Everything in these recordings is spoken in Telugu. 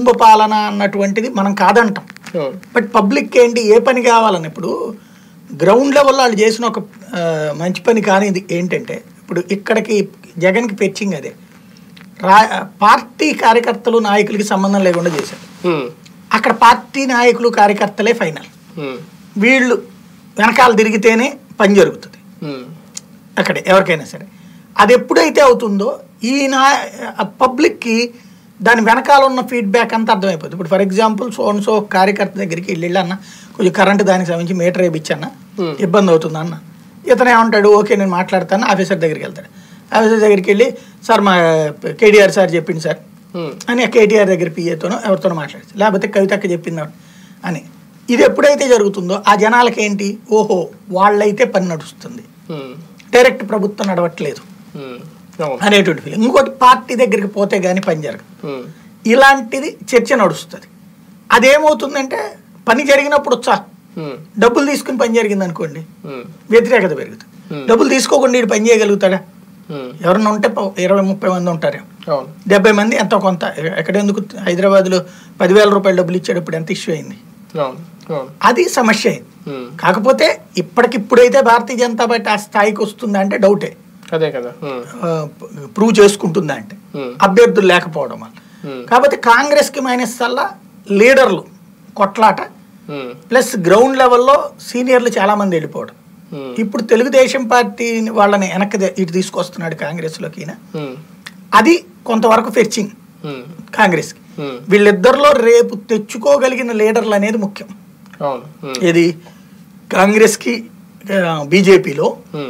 కుటుంబ పాలన అన్నటువంటిది మనం కాదంటాం అవును బట్ పబ్లిక్ ఏంటి ఏ పని కావాలని ఇప్పుడు గ్రౌండ్ లెవెల్లో వాళ్ళు చేసిన ఒక ఆ, మంచి పని కానిది ఏంటంటే ఇప్పుడు ఇక్కడికి జగన్కి పెచ్చింగ్ అదే రా పార్టీ కార్యకర్తలు నాయకులకి సంబంధం లేకుండా చేశారు ఉమ్, అక్కడ పార్టీ నాయకులు కార్యకర్తలే ఫైనల్ ఉమ్, వీళ్ళు వెనకాల తిరిగితేనే పని జరుగుతుంది ఉమ్, అక్కడ ఎవరికైనా సరే అది ఎప్పుడైతే అవుతుందో ఈ నా పబ్లిక్కి దాని వెనకాల ఉన్న ఫీడ్బ్యాక్ అంతా అర్థమైపోతుంది ఇప్పుడు ఫర్ ఎగ్జాంపుల్ సో సో కార్యకర్త దగ్గరికి వెళ్ళి అన్న కొంచెం కరెంట్ దానికి సంబంధించి మీటర్ వేయించన్న Hmm. ఇబ్బంది అవుతుంది అన్న ఇతను ఏమంటాడు ఓకే నేను మాట్లాడతాను ఆఫీసర్ దగ్గరికి వెళ్తాడు ఆఫీసర్ దగ్గరికి వెళ్ళి సార్ మా కేటీఆర్ సార్ చెప్పింది సార్ ఉమ్, అని ఆ కేటీఆర్ దగ్గర పిఏతోనో ఎవరితోనో మాట్లాడచ్చు లేకపోతే కవితక్క చెప్పింది అని ఇది ఎప్పుడైతే జరుగుతుందో ఆ జనాలకి ఏంటి ఓహో వాళ్ళైతే పని నడుస్తుంది ఉమ్, డైరెక్ట్ ప్రభుత్వం నడవట్లేదు ఉమ్, అవును అనేటువంటి ఫీలింగ్ ఇంకోటి పార్టీ దగ్గరికి పోతే కానీ పని జరగదు ఉమ్, ఇలాంటిది చర్చ నడుస్తుంది అదేమవుతుందంటే పని జరిగినప్పుడు ఉత్సాహం ఉమ్, డబ్బులు తీసుకుని పని జరిగింది అనుకోండి ఉమ్, వ్యతిరేకత పెరుగుతుంది Hmm. డబ్బులు తీసుకోకుండా వీడు పని చేయగలుగుతాడా ఉమ్, ఎవరన్నా ఉంటే ప- ఇరవై ముప్పై మంది ఉంటారు అవును డెబ్బై మంది ఎంతో కొంత ఎక్కడ ఎందుకు హైదరాబాద్లో పదివేల రూపాయలు డబ్బులు ఇచ్చేటప్పుడు ఎంత ఇష్యూ అయింది అవును అవును అది సమస్య అయింది ఉమ్, కాకపోతే ఇప్పటికిప్పుడైతే భారతీయ జనతా పార్టీ ఆ స్థాయికి వస్తుందా అంటే డౌటే అదే కదా ఉమ్, ప్రూవ్ చేసుకుంటుందా అంటే ఉమ్, అభ్యర్థులు లేకపోవడం వల్ల ఉమ్, కాకపోతే కాంగ్రెస్కి మైనస్ వల్ల లీడర్లు కొట్లాట ఉమ్, ప్లస్ గ్రౌండ్ లెవెల్లో సీనియర్లు చాలామంది వెళ్ళిపోవడం ఉమ్, ఇప్పుడు తెలుగుదేశం పార్టీ వాళ్ళని వెనక్కి ద- ఇటు తీసుకొస్తున్నాడు కాంగ్రెస్లోకి ఈయన. ఉమ్, అది కొంతవరకు ఫెర్చింగ్ ఉమ్, కాంగ్రెస్కి ఉమ్, వీళ్ళిద్దరిలో రేపు తెచ్చుకోగలిగిన లీడర్లు అనేది ముఖ్యం అవును ఉమ్, ఏది కాంగ్రెస్కి బీజేపీలో ఉమ్,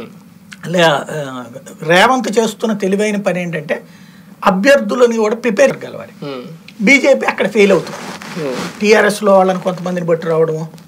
రేవంత్ చేస్తున్న తెలివైన పని ఏంటంటే అభ్యర్థులని కూడా ప్రిపేర్ కలవాలి ఉమ్, బీజేపీ అక్కడ ఫెయిల్ అవుతుంది ఉమ్, టీఆర్ఎస్లో వాళ్ళని కొంతమందిని బట్టి రావడము